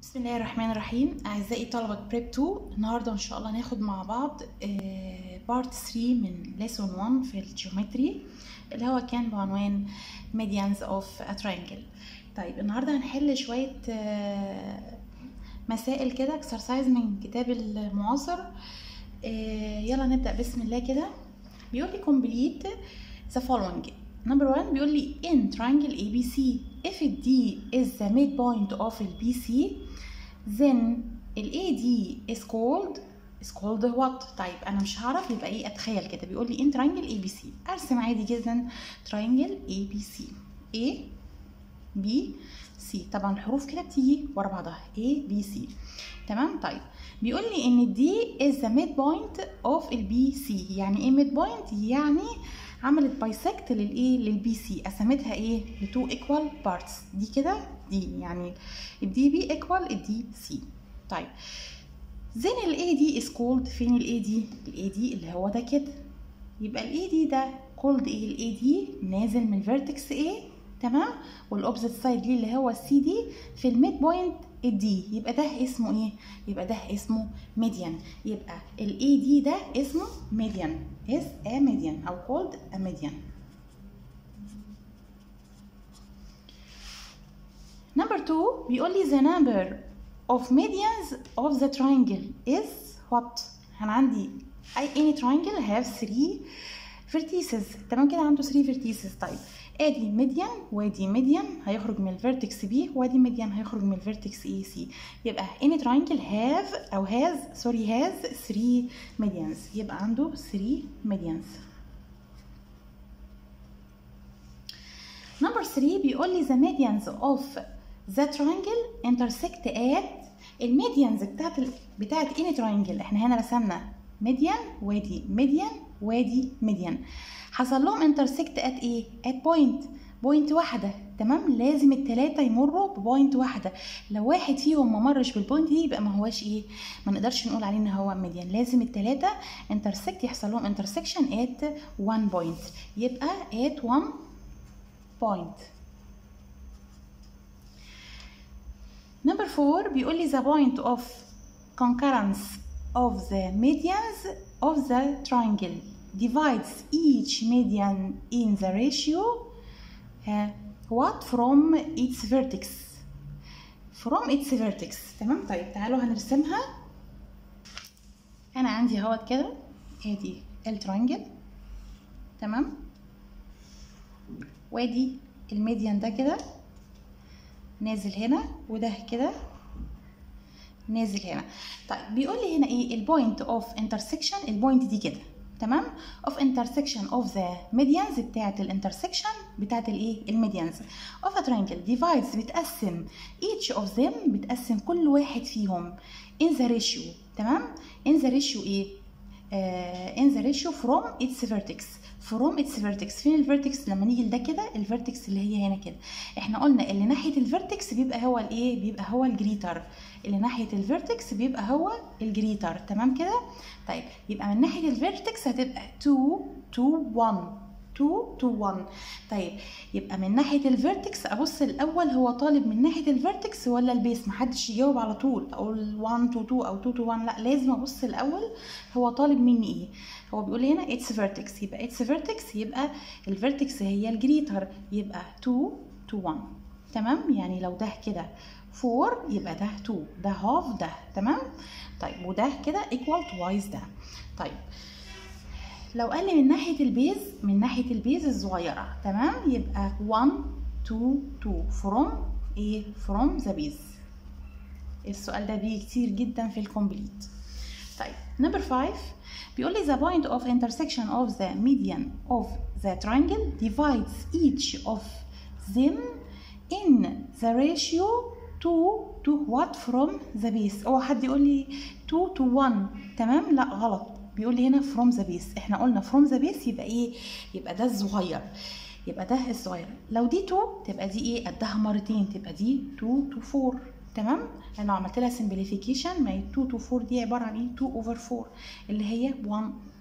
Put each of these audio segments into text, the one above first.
بسم الله الرحمن الرحيم أعزائي طلبة بريب 2 النهاردة إن شاء الله ناخد مع بعض بارت 3 من ليسون 1 في الجيومتري اللي هو كان بعنوان medians of a triangle طيب النهاردة هنحل شوية آه، مسائل كده اكسرسايز من كتاب المعاصر آه، يلا نبدأ بسم الله كده بيقول لي complete the following number one بيقول لي in triangle ABC if D is the midpoint of ال BC then ال AD is called is called what طيب انا مش هعرف يبقى ايه اتخيل كده بيقول لي in triangle ABC ارسم عادي جدا triangle ABC A B C طبعا الحروف كده بتيجي ورا بعضها A B C تمام طيب بيقول لي ان دي is the midpoint of ال BC يعني ايه midpoint يعني عملت بايسكت للايه للبي سي قسمتها ايه لتو ايكوال بارتس دي كده دي يعني الدي بي ايكوال الدي سي طيب زين الاي دي از كولد فين الاي دي الاي دي اللي هو ده كده يبقى الاي دي ده كولد ايه الاي دي نازل من الفيرتكس ايه تمام والاوبزيت سايد ليه اللي هو السي دي في الميد بوينت الدي يبقى ده اسمه ايه يبقى ده اسمه ميديان يبقى الاي دي ده اسمه ميديان is a median او called a median number two بيقول لي the number of medians of the triangle is what انا عندي اي any triangle have three vertices تمام كده عنده 3 vertices طيب ادي ميديان وادي ميديان هيخرج من الفيرتكس بي وادي ميديان هيخرج من الفيرتكس اي سي يبقى any triangle have او has سوري has 3 medians يبقى عنده 3 medians number 3 بيقول لي the medians of the triangle intersect at الميديانز بتاعت ال... بتاعت any triangle احنا هنا رسمنا ميديان وادي ميديان وادي ميديان حصل لهم انترسكت ات ايه ات بوينت بوينت واحدة تمام لازم التلاتة يمروا ببوينت واحدة لو واحد فيهم ما مرش بالبوينت دي يبقى ما هوش ايه ما نقدرش نقول عليه ان هو ميديان لازم التلاتة انترسكت يحصل لهم انترسكشن ات 1 بوينت يبقى ات 1 بوينت نمبر 4 بيقول لي the point of concurrence of the medians of the triangle divides each median in the ratio uh, what from its vertex from its vertex تمام طيب تعالوا هنرسمها انا عندي اهوت كده ادي الترينجل تمام وادي الميديان ده كده نازل هنا وده كده نازل هنا طيب بيقول لي هنا ايه البوينت اوف انترسكشن البوينت دي كده تمام of intersection of the medians بتاعت الانترسكشن بتاعت الايه الميديانز of a triangle divides بتقسم each of them بتقسم كل واحد فيهم in the ratio تمام in the ratio ايه uh, in the ratio from its vertex from its vertex فين الفيرتكس لما نيجي لده كده الفيرتكس اللي هي هنا كده احنا قلنا اللي ناحيه الفيرتكس بيبقى هو الايه بيبقى هو الجريتر اللي ناحيه الفيرتكس بيبقى هو الجريتر تمام كده طيب يبقى من ناحيه الفيرتكس هتبقى 2 2 1 2 2 1 طيب يبقى من ناحيه الفيرتكس ابص الاول هو طالب من ناحيه الفيرتكس ولا البيس محدش يجاوب على طول اقول 1 2 2 او 2 2 1 لا لازم ابص الاول هو طالب مني ايه هو بيقول لي هنا اتس فيرتكس يبقى اتس فيرتكس يبقى الفيرتكس هي الجريتر يبقى 2 2 1 تمام يعني لو ده كده 4 يبقى ده 2 ده هاف ده تمام طيب وده كده ايكوال توايس ده طيب لو قال لي من ناحيه البيز من ناحيه البيز الصغيره تمام يبقى 1 2 2 فروم ايه فروم ذا بيز السؤال ده بيجي كتير جدا في الكومبليت طيب نمبر 5 بيقول لي the point of intersection of the median of the triangle divides each of them in the ratio 2 to what from the base هو حد يقول لي 2 to 1 تمام لا غلط بيقول لي هنا from the base احنا قلنا from the base يبقى ايه يبقى ده الصغير يبقى ده الصغير لو دي 2 تبقى دي ايه قدها مرتين تبقى دي 2 to 4 تمام انا لو عملت لها simplification ما هي 2 to 4 دي عباره عن ايه 2 over 4 اللي هي 1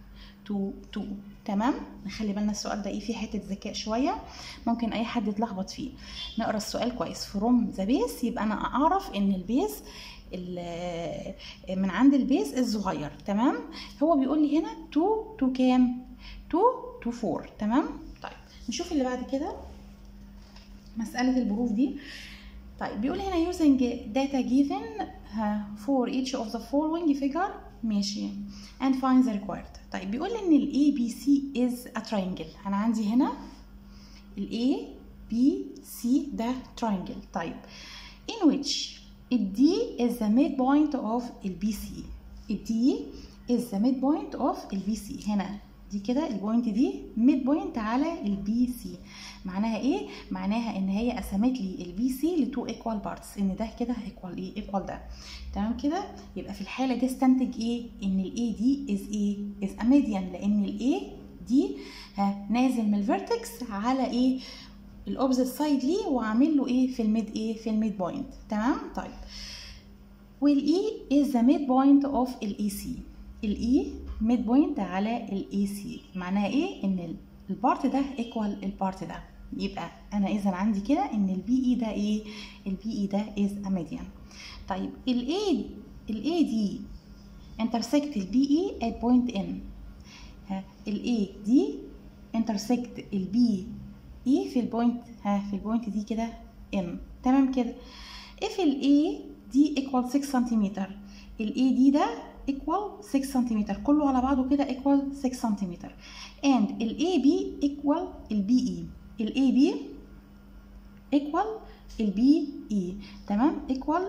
2 2 تمام نخلي بالنا السؤال ده ايه فيه حته ذكاء شويه ممكن اي حد يتلخبط فيه نقرا السؤال كويس فروم ذا بيس يبقى انا اعرف ان البيس ال- من عند البيس الصغير تمام هو بيقول لي هنا 2 2 كام 2 2 4 تمام طيب نشوف اللي بعد كده مساله البروف دي طيب بيقول هنا using data given uh, for each of the following figure ماشي and find the required طيب بيقول لي ان ال A B C is a triangle انا عندي هنا ال A B C ده triangle طيب in which ال D is the midpoint of ال BC ال D is the midpoint of ال BC هنا دي كده البوينت دي ميد بوينت على البي سي معناها ايه معناها ان هي قسمت لي البي سي لتو ايكوال بارتس ان ده كده ايكوال ايه ايكوال ده تمام كده يبقى في الحاله دي استنتج ايه ان الاي دي از ايه از ا ميديان لان الاي دي ها نازل من الفيرتكس على ايه الاوبزيت سايد ليه وعامل له ايه في الميد ايه في الميد بوينت تمام طيب والاي از ذا ميد بوينت اوف الاي سي الاي ميد بوينت على الاي سي معناها ايه ان البارت ده ايكوال البارت ده يبقى انا اذا عندي كده ان البي اي ده ايه البي اي ده از ا ميديان طيب الاي الاي دي انترسكت البي اي at point n ها الاي دي انترسكت البي اي في البوينت ها في البوينت دي كده n تمام كده if الاي دي equal 6 سنتيمتر الاي دي ده equal 6 سنتيمتر كله على بعضه كده equal 6 سنتيمتر and الاي بي equal البي اي الاي بي equal البي اي تمام equal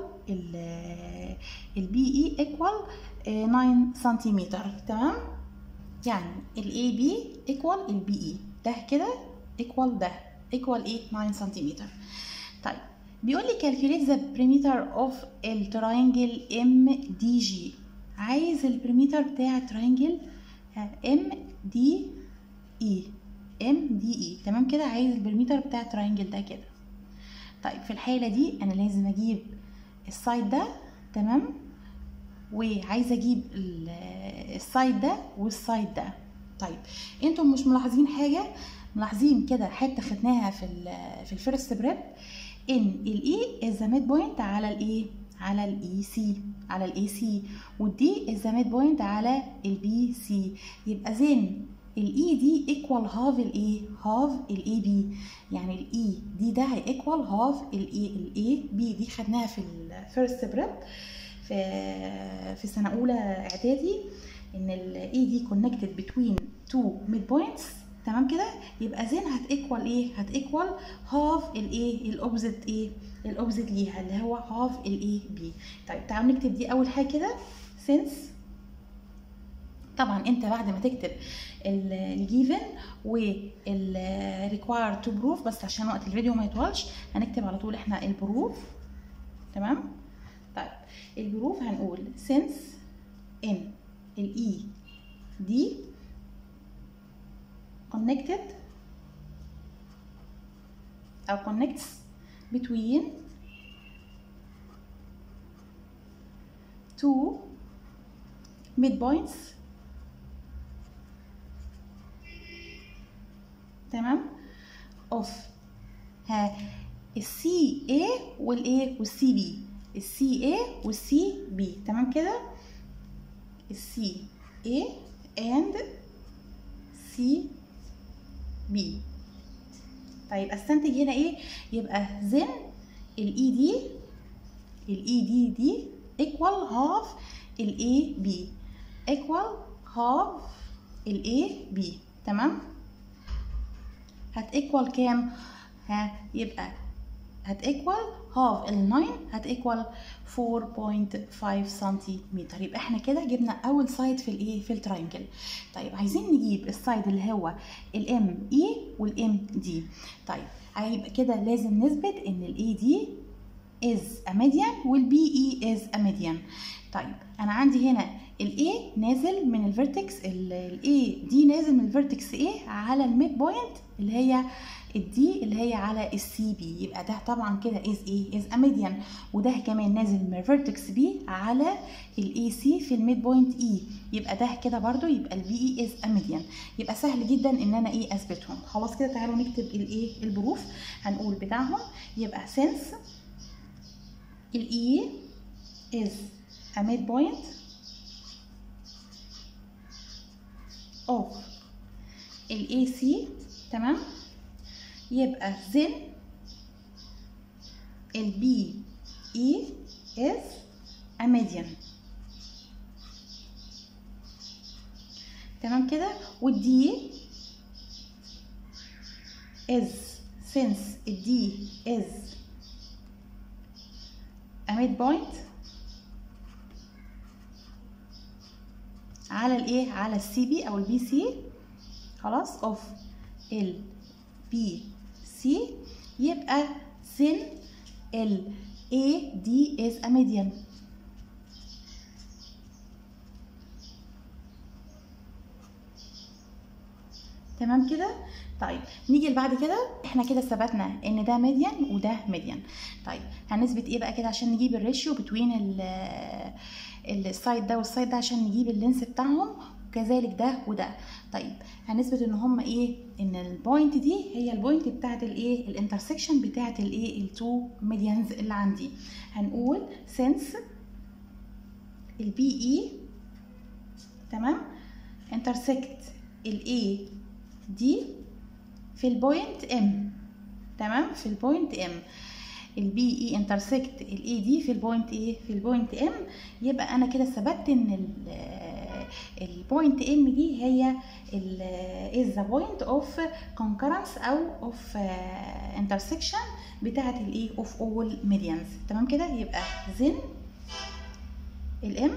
البي اي equal 9 سنتيمتر تمام يعني الاي بي equal البي اي ده كده equal ده equal ايه 9 سنتيمتر طيب بيقول لي calculate the perimeter of التراينجل ام دي جي عايز البريمتر بتاع التراينجل ام دي اي ام دي اي تمام كده عايز البريمتر بتاع التراينجل ده كده طيب في الحالة دي أنا لازم أجيب السايد ده تمام وعايزة أجيب السايد ده والسايد ده طيب انتم مش ملاحظين حاجة ملاحظين كده حتة خدناها في ال في الفيرست بريب ان الاي از ميد بوينت على الايه على الاي سي على الاي سي والدي از ميد بوينت على البي سي يبقى زين الاي دي ايكوال هاف الايه هاف الاي بي يعني الاي دي ده هي ايكوال هاف الاي الاي بي دي خدناها في الفيرست بريب في في سنه اولى اعدادي ان الاي دي كونكتد بتوين تو ميد بوينتس تمام كده يبقى زين هتيكوال ايه هتيكوال هاف الايه الاوبزيت ايه الاوبزيت ليها اللي هو هاف الاي بي طيب تعالوا نكتب دي اول حاجه كده since طبعا انت بعد ما تكتب الجيفن والريكواير تو بروف بس عشان وقت الفيديو ما يطولش هنكتب على طول احنا البروف تمام طيب البروف هنقول since ان الاي دي connected او connects between two midpoints تمام of ها السي A والايه والسي بي السي A والسي بي تمام كده السي A and سي بي طيب استنتج هنا ايه يبقى زن الاي دي الاي دي دي ايكوال هاف الاي بي ايكوال هاف الاي بي تمام هتيكوال كام ها يبقى هتيكوال هاف ال 9 هتيكوال 4.5 سنتيمتر يبقى احنا كده جبنا اول سايد في الايه في التراينجل طيب عايزين نجيب السايد اللي هو الام اي والام دي طيب هيبقى كده لازم نثبت ان الاي دي از ا ميديان والبي اي از ا ميديان طيب انا عندي هنا الاي نازل من الفيرتكس الاي دي نازل من الفيرتكس A على الميد بوينت اللي هي الدي اللي هي على السي بي يبقى ده طبعا كده از ايه از ا ميديان وده كمان نازل من فيرتكس بي على الاي سي في الميد بوينت اي يبقى ده كده برضو يبقى البي اي از ا ميديان يبقى سهل جدا ان انا ايه اثبتهم خلاص كده تعالوا نكتب الايه البروف هنقول بتاعهم يبقى سنس الاي is a midpoint of ال AC تمام يبقى then ال BE is a median تمام كده وال D is since ال D is a midpoint على الايه على السي بي او البي سي خلاص اوف ال بي سي يبقى then ال A D is a median تمام كده طيب نيجي بعد كده احنا كده ثبتنا ان ده ميديان وده ميديان طيب هنثبت ايه بقى كده عشان نجيب الريشيو بتوين السايد ده والسايد ده عشان نجيب اللينس بتاعهم وكذلك ده وده طيب هنثبت ان هما ايه ان البوينت دي هي البوينت بتاعت الايه الانترسكشن بتاعت الايه التو ميديانز اللي عندي هنقول since البي اي تمام intersect الاي دي في البوينت ام تمام في البوينت ام البي اي انترسكت الاي دي في البوينت ايه في البوينت ام يبقى انا كده ثبت ان البوينت ام دي هي از ذا بوينت اوف كونكرنس او اوف انترسكشن بتاعه الايه اوف اول ميديانز تمام كده يبقى then الام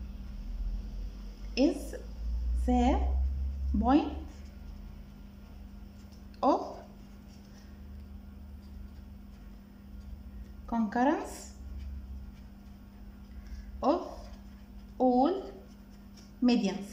is the point of concurrence of all medians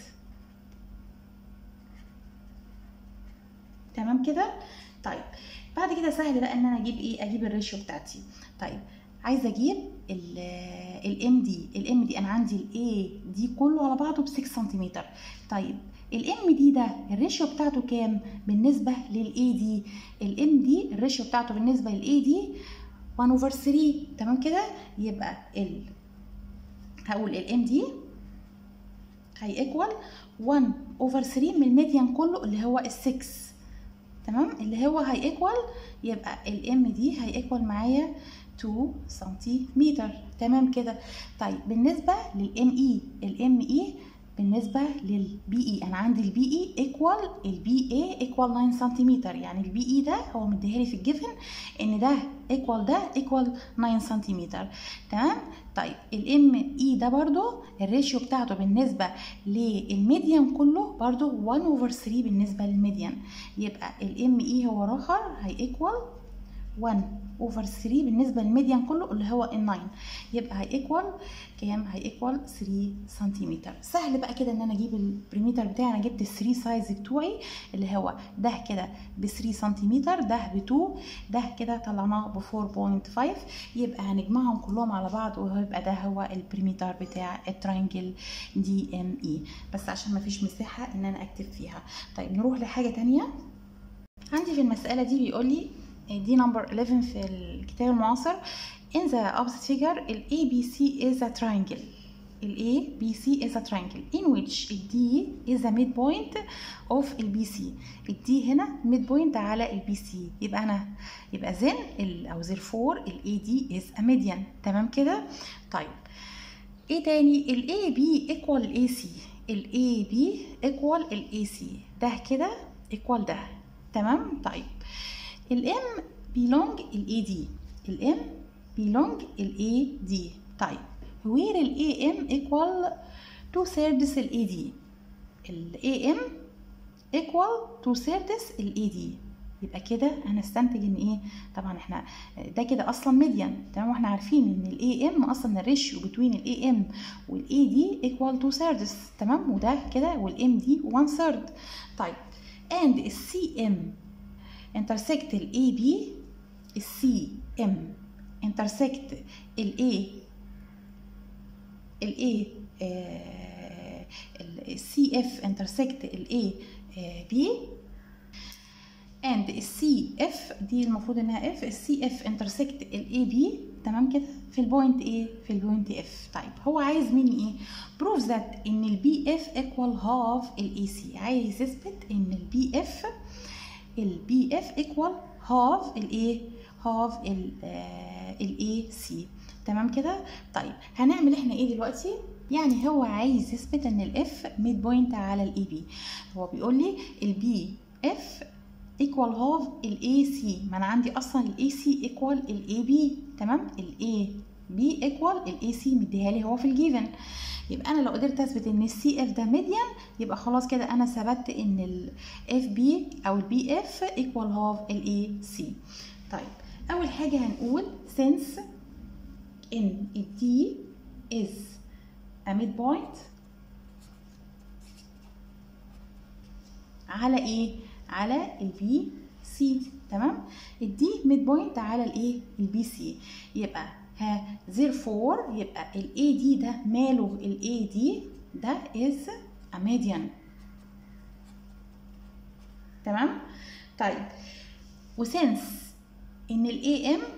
تمام كده طيب بعد كده سهل بقى ان انا اجيب ايه اجيب الريشيو بتاعتي طيب عايزه اجيب الام دي الام دي انا عندي الاي دي كله على بعضه ب 6 سنتيمتر طيب الام دي ده الريشيو بتاعته كام بالنسبه للاي دي الام دي الريشيو بتاعته بالنسبه للاي دي 1 اوفر 3 تمام كده يبقى ال هقول الام دي هي ايكوال 1 اوفر 3 من الميديان كله اللي هو ال 6 تمام اللي هو هي ايكوال يبقى الام دي هي ايكوال معايا 2 سنتيمتر تمام كده طيب بالنسبه للام اي الام اي بالنسبه للبي اي انا عندي البي اي ايكوال البي اي ايكوال 9 سنتيمتر يعني البي اي ده هو مديهالي في الجيفن ان ده ايكوال ده ايكوال 9 سنتيمتر تمام طيب الام اي ده برضو الريشيو بتاعته بالنسبه للميديان كله برضو 1 اوفر 3 بالنسبه للميديان يبقى الام اي هو الاخر هي ايكوال 1 اوفر 3 بالنسبه للميديان كله اللي هو ال 9 يبقى هي ايكوال كام هي ايكوال 3 سنتيمتر سهل بقى كده ان انا اجيب البريمتر بتاعي انا جبت ال 3 سايز بتوعي اللي هو ده كده ب 3 سنتيمتر ده ب 2 ده كده طلعناه ب 4.5 يبقى هنجمعهم كلهم على بعض وهيبقى ده هو البريمتر بتاع التراينجل دي ام اي بس عشان ما فيش مساحه ان انا اكتب فيها طيب نروح لحاجه تانية عندي في المساله دي بيقول لي دي نمبر 11 في الكتاب المعاصر in the opposite figure ال ABC is a triangle ال ABC is a triangle in which ال D is a midpoint of ال BC ال D هنا midpoint على ال BC يبقى أنا يبقى then ال أو therefore ال AD is a median تمام كده طيب ايه تاني ال AB equal ال AC ال AB equal ال AC ده كده equal ده تمام طيب الام belong الاي دي الام belong الاي دي طيب where الاي ام equal to thirds الاي دي الاي ام equal to thirds الاي دي يبقى كده انا استنتج ان ايه طبعا احنا ده كده اصلا ميديان تمام واحنا عارفين ان الاي ام اصلا الريشيو بين الاي ام والاي دي equal to thirds تمام وده كده والام دي 1 third طيب and السي ام intersect ال AB ال CM intersect ال A ال A آه، ال CF intersect ال A آه، B and ال CF دي المفروض انها F ال CF intersect ال AB تمام كده في البوينت ايه في البوينت F طيب هو عايز مني ايه prove that ان ال BF equal half ال AC عايز يثبت ان ال BF ال BF equal half ال A half ال آه، ال AC تمام كده طيب هنعمل احنا ايه دلوقتي يعني هو عايز يثبت ان الاف ميد بوينت على الاي بي هو بيقول لي البي اف ايكوال هاف الاي سي ما انا عندي اصلا الاي سي ايكوال الاي بي تمام الاي بي ايكوال الاي سي مديها لي هو في الجيفن يبقى انا لو قدرت اثبت ان السي اف ده ميديان يبقى خلاص كده انا ثبت ان الاف بي او البي اف ايكوال هاف الاي سي طيب اول حاجه هنقول since ان الدي is a midpoint على ايه على البي سي تمام الدي ميد بوينت على الايه البي سي يبقى ها therefore يبقى الاي دي ده ماله الاي دي ده is a median تمام طيب وسنس ان الاي ام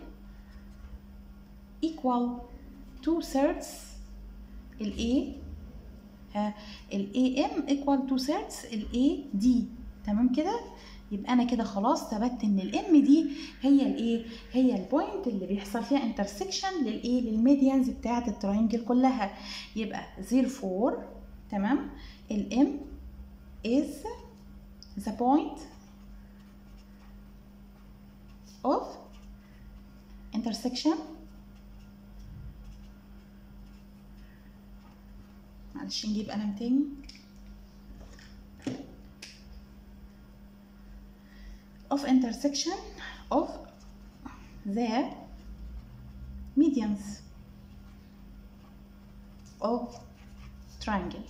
equal two thirds ال A ها ال AM equal two thirds ال AD تمام كده يبقى انا كده خلاص ثبت ان الام دي هي الايه هي البوينت اللي بيحصل فيها انترسكشن للايه للميديانز بتاعه التراينجل كلها يبقى therefore تمام الام is the point of intersection معلش نجيب قلم تاني of intersection of the medians of triangle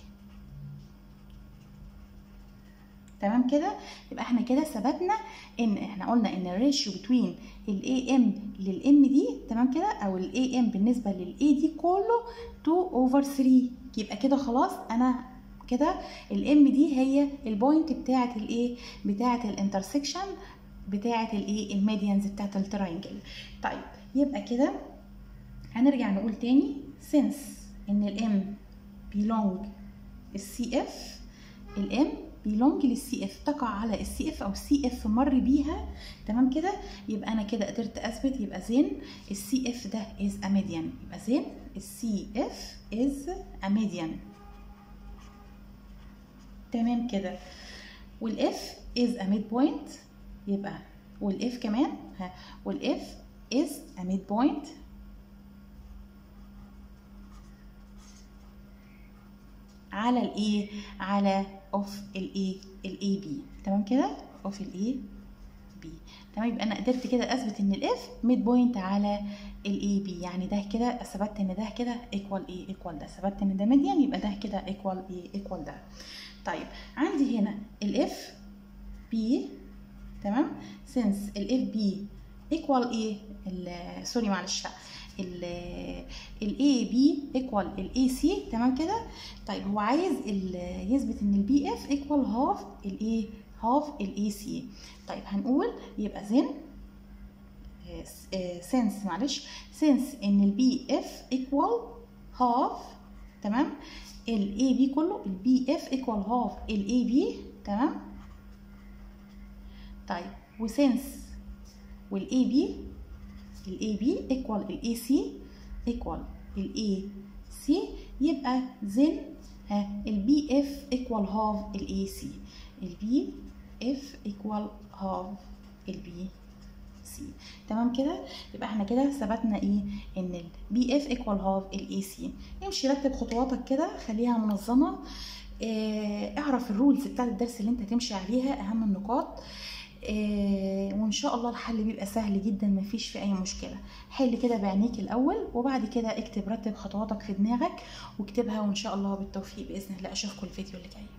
تمام كده يبقى احنا كده ثبتنا ان احنا قلنا ان الريشيو بتوين الاي ام للام دي تمام كده او الاي ام بالنسبه للاي دي كله 2 اوفر 3 يبقى كده خلاص انا كده الام دي هي البوينت بتاعه الايه بتاعه الانترسكشن بتاعه الايه الميديانز بتاعه التراينجل طيب يبقى كده هنرجع نقول تاني since ان الام belong السي اف الام بيلونج للسي اف تقع على السي اف او السي اف مر بيها تمام كده يبقى انا كده قدرت اثبت يبقى زين السي اف ده از ا ميديان يبقى زين السي اف از ا ميديان تمام كده والاف از ا ميد بوينت يبقى والاف كمان ها والاف از ا ميد بوينت على الايه على اوف الايه الاي بي تمام كده اوف الاي بي تمام يبقى انا قدرت كده اثبت ان الاف ميد بوينت على الاي بي يعني ده كده اثبت ان ده كده ايكوال ايه ايكوال ده ثبت ان ده ميديان يبقى ده كده ايكوال ايه ايكوال ده طيب عندي هنا الاف بي تمام سنس الاف بي ايكوال ايه سوري معلش لا الاي بي ايكوال الاي سي تمام كده طيب هو عايز يثبت ان البي اف ايكوال هاف الايه هاف الاي سي طيب هنقول يبقى زين سنس معلش سنس ان البي اف ايكوال هاف تمام الاي بي كله البي اف ايكوال هاف الاي بي تمام طيب وسنس والاي بي الاي بي ايكوال الاي سي ايكوال الاي سي يبقى زين ها البي اف ايكوال هاف الاي سي البي اف ايكوال هاف البي سي تمام كده يبقى احنا كده ثبتنا ايه ان البي اف ايكوال هاف الاي سي امشي رتب خطواتك كده خليها منظمه اه اعرف الرولز بتاعت الدرس اللي انت هتمشي عليها اهم النقاط آه وان شاء الله الحل بيبقى سهل جدا مفيش فيه اي مشكله حل كده بعينيك الاول وبعد كده اكتب رتب خطواتك في دماغك واكتبها وان شاء الله بالتوفيق باذن الله اشوفكم الفيديو اللي جاي